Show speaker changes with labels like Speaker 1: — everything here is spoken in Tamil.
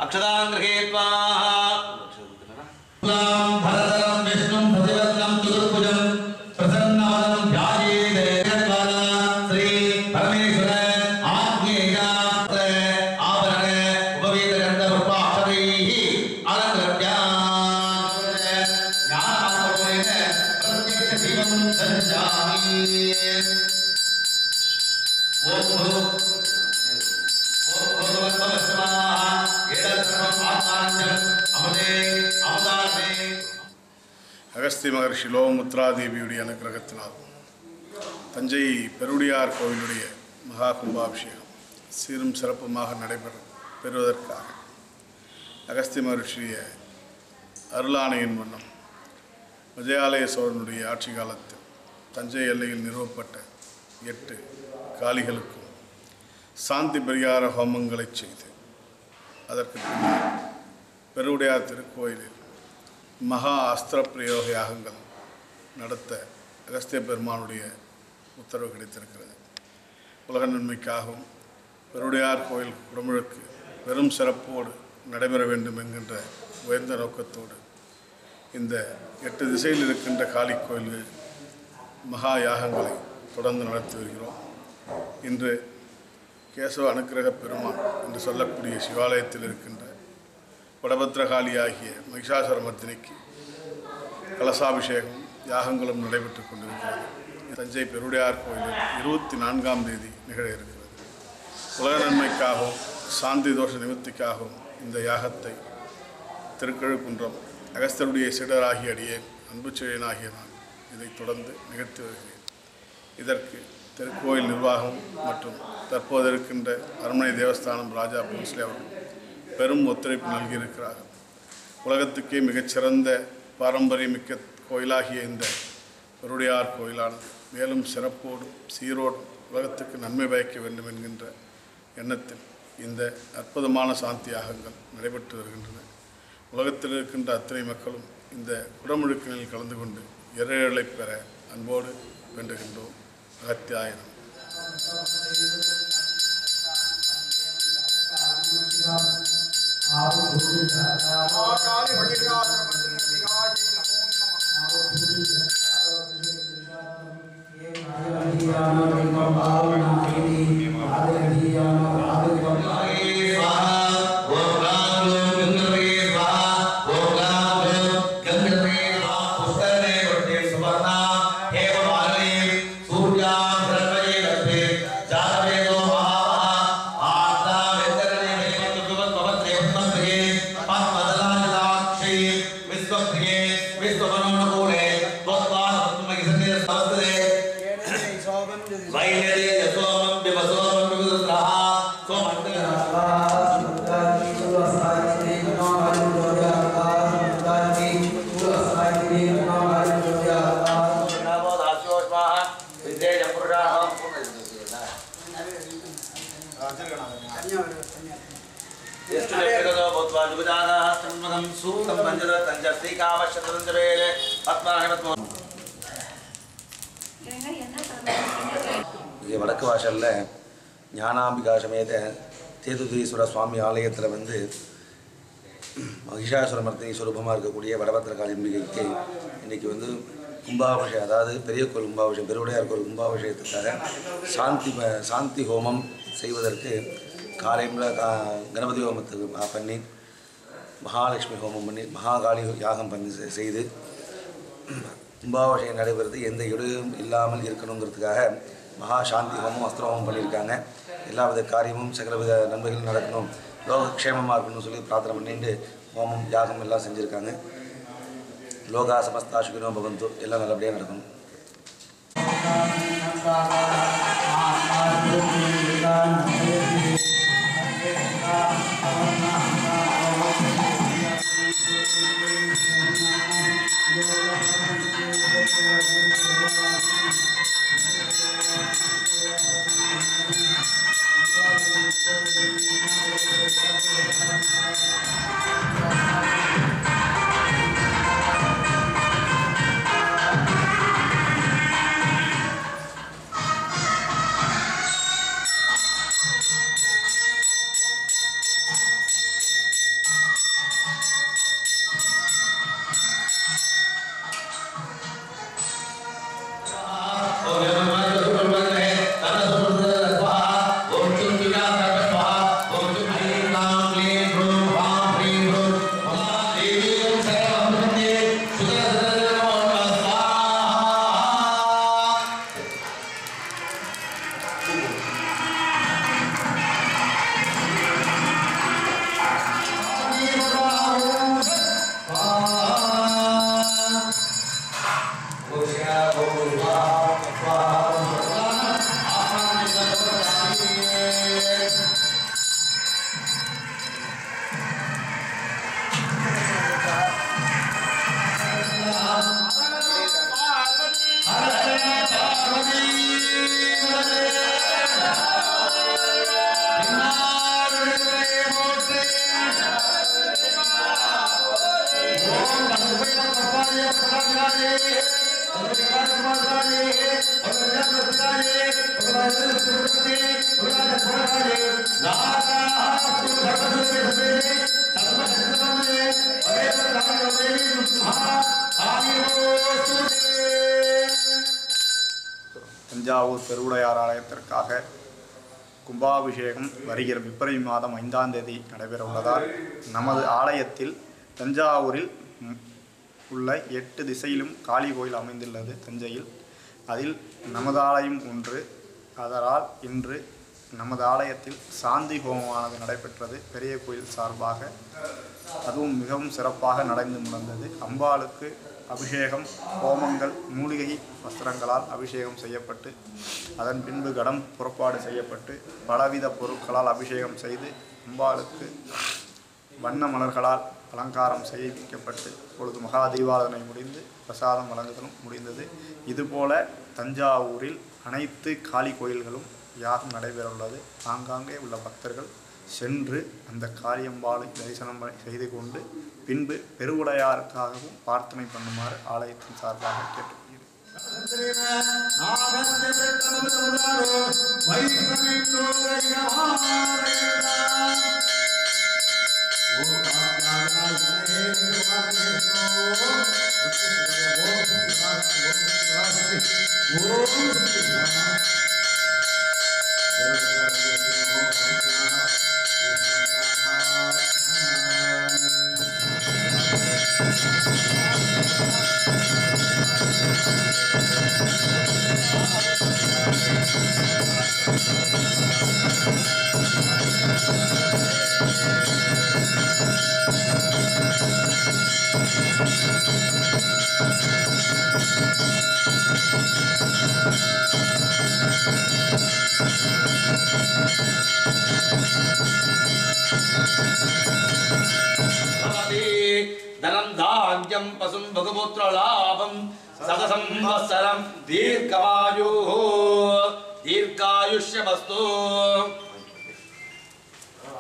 Speaker 1: அக்ஷதாம் கிரகேத்வா
Speaker 2: भरतरं विष्णुं प्रतिवदनं चतुर्भुजं प्रसन्नवदनं ध्यायेदेवद्वारा श्री परमेश्वर आज्ञेयात्र आवरण उपवेदगन्ध पुष्पाक्षरैः अलङ्कृत्य ज्ञानामृतेन प्रत्यक्षदीपं दर्शयामि ॐ भू ॐ भगवतो स्वाहा एतत् सर्वम् आत्मानन्दम् अमृते अमृतार्थे
Speaker 3: அகஸ்தி மகர்ஷி லோகமுத்ராதேவியுடைய அனுகிரகத்தினால் தஞ்சை பெருடியார் கோவிலுடைய மகா கும்பாபிஷேகம் சீரும் சிறப்புமாக நடைபெற பெறுவதற்காக அகஸ்தி மகர்ஷிய அருளாணையின் வண்ணம் விஜயாலய சோழனுடைய ஆட்சி காலத்தில் தஞ்சை எல்லையில் நிறுவப்பட்ட எட்டு காளிகளுக்கும் சாந்தி பரிகார ஹோமங்களை செய்து அதற்கு பின்னர் பெருவுடையார் திருக்கோயிலில் மகா அஸ்திர பிரயோக யாகங்கள் நடத்த அகஸ்திய பெருமானுடைய உத்தரவு கிடைத்திருக்கிறது உலக நன்மைக்காகவும் பெருடையார் கோயில் குடமுழுக்கு பெரும் சிறப்போடு நடைபெற வேண்டும் என்கின்ற உயர்ந்த நோக்கத்தோடு இந்த எட்டு திசையில் இருக்கின்ற காளி கோயில்கள் மகா யாகங்களை தொடர்ந்து நடத்தி வருகிறோம் இன்று கேசவ அனுக்கிரக பெருமான் என்று சொல்லக்கூடிய சிவாலயத்தில் இருக்கின்ற வடபத்ரகாளி ஆகிய மகிஷாசுரமர்த்தினிக்கு கலசாபிஷேகம் யாகங்களும் நடைபெற்றுக் கொண்டிருக்கிறது தஞ்சை பெருடையார் கோயிலில் இருபத்தி நான்காம் தேதி நிகழ இருக்கிறது உலக நன்மைக்காகவும் சாந்தி தோஷ நிவர்த்திக்காகவும் இந்த யாகத்தை திருக்கழுக்குன்றம் அகஸ்தருடைய சிடராகிய அடியேன் அன்புச்செழியனாகிய நான் இதை தொடர்ந்து நிகழ்த்தி வருகிறேன் இதற்கு திருக்கோயில் நிர்வாகம் மற்றும் தற்போது இருக்கின்ற அரண்மனை தேவஸ்தானம் ராஜா போன்ஸ்லே அவர்கள் பெரும் ஒத்துழைப்பு நல்கியிருக்கிறார்கள் உலகத்துக்கே மிகச்சிறந்த பாரம்பரியமிக்க கோயிலாகிய இந்த பெருடையார் கோயிலானது மேலும் சிறப்போடும் சீரோடும் உலகத்துக்கு நன்மை பயக்க வேண்டும் என்கின்ற எண்ணத்தில் இந்த அற்புதமான சாந்தி யாகங்கள் நடைபெற்று வருகின்றன உலகத்தில் இருக்கின்ற அத்தனை மக்களும் இந்த குடமுழுக்கினில் கலந்து கொண்டு இறையலை பெற அன்போடு வேண்டுகின்றோம் அகத்தியாயனம்
Speaker 4: महाकाली भगीरथासुरमर्दिनी अंबिकायै नमो नमः
Speaker 2: விஸ்வமனோனகூலே त्वत्पाद पद्मगिसन्निधि समस्तदे
Speaker 4: ஏனே சோபம்
Speaker 2: வைனதே யசோமம் விவசோமம் விவசுரஹ நமோ தாஸ்யோஸ்மாஹ வித்யே ஜம்புருஷாஹ ಎಷ್ಟು ಜಗದೋ ಭೂತ್ವಾ ದುಬಿದಾನಃ ಸನ್ಮದಂ ಸೂತಂ ಪಂಚದ ತಂಜ ಶ್ರೀಕಾಮಶ್ಚತಂಜರೇಲೆ ಆತ್ಮಾನಮತ್ವ
Speaker 5: இங்கே வடக்கு வாசலில் ஞானாம்பிகா சமேத தேதுதீஸ்வர சுவாமி ஆலயத்தில் வந்து மகிஷாசுரமர்த்தினி சுரூபமாக இருக்கக்கூடிய வடபத்திரகாளி அம்பிகைக்கு இன்றைக்கி வந்து கும்பாபிஷேகம் அதாவது பெரிய கோயில் கும்பாபிஷேகம் பெருவுடையார் கோயில் கும்பாபிஷேகத்துக்காக சாந்தி ப- சாந்தி ஹோமம் செய்வதற்கு காலையில் கா கணபதி ஹோமத்துக்கு ம- பண்ணி மகாலட்சுமி ஹோமம் பண்ணி மகாகாளி யாகம் பண்ணி செ- செய்து கும்பாபிஷேகம் நடைபெறுது எந்த இடையும் இல்லாமல் இருக்கணுங்கிறதுக்காக மகா சாந்தி ஹோமம் அஸ்திர ஹோமம் பண்ணியிருக்காங்க எல்லா வித காரியமும் சகலவித நன்மைகளும் நடக்கணும் லோக க்ஷேமமாக இருக்கணும்னு சொல்லி பிரார்த்தனை பண்ணிட்டு ஹோமம் யாகம் எல்லாம் செஞ்சுருக்காங்க லோகா சமஸ்தா சுகினோ பவந்து எல்லாம் நல்லபடியாக நடக்கணும்
Speaker 1: தஞ்சாவூர் பெருவுடையார் ஆலயத்திற்காக கும்பாபிஷேகம் வருகிற பிப்ரவரி மாதம் ஐந்தாம் தேதி நடைபெற உள்ளதால் நமது ஆலயத்தில் தஞ்சாவூரில் ம், உள்ள எட்டு திசையிலும் காளி கோயில் அமைந்துள்ளது தஞ்சையில் அதில் நமது ஆலயம் ஒன்று அதனால் இன்று நமது ஆலயத்தில் சாந்தி ஹோமமானது நடைபெற்றது பெரிய கோயில் சார்பாக அதுவும் மிகவும் சிறப்பாக நடந்து முடிந்தது அம்பாளுக்கு அபிஷேகம் ஹோமங்கள் மூலிகை வஸ்திரங்களால் அபிஷேகம் செய்யப்பட்டு அதன் பின்பு கடம் புறப்பாடு செய்யப்பட்டு பலவித பொருட்களால் அபிஷேகம் செய்து அம்பாளுக்கு வண்ண மலர்களால் அலங்காரம் செய்விக்கப்பட்டு பொழுது மகா தீபாராதனை முடிந்து பிரசாதம் வழங்குதலும் முடிந்தது இதுபோல தஞ்சாவூரில் அனைத்து காளி கோயில்களும் யாகம் நடைபெற உள்ளது ஆங்காங்கே உள்ள பக்தர்கள் சென்று அந்த காளியம்பாளை தரிசனம் பண்ணி- செய்து கொண்டு பின்பு பெருவுடையாருக்காகவும் பிரார்த்தனை பண்ணுமாறு ஆலயத்தின் சார்பாக கேட்டுக்கொள்கிறேன்
Speaker 2: भवति धनं धान्यं पशुं भगपुत्रलाभं सतसंवत्सरं दीर्घमायुः दीर्घायुष्यमस्तु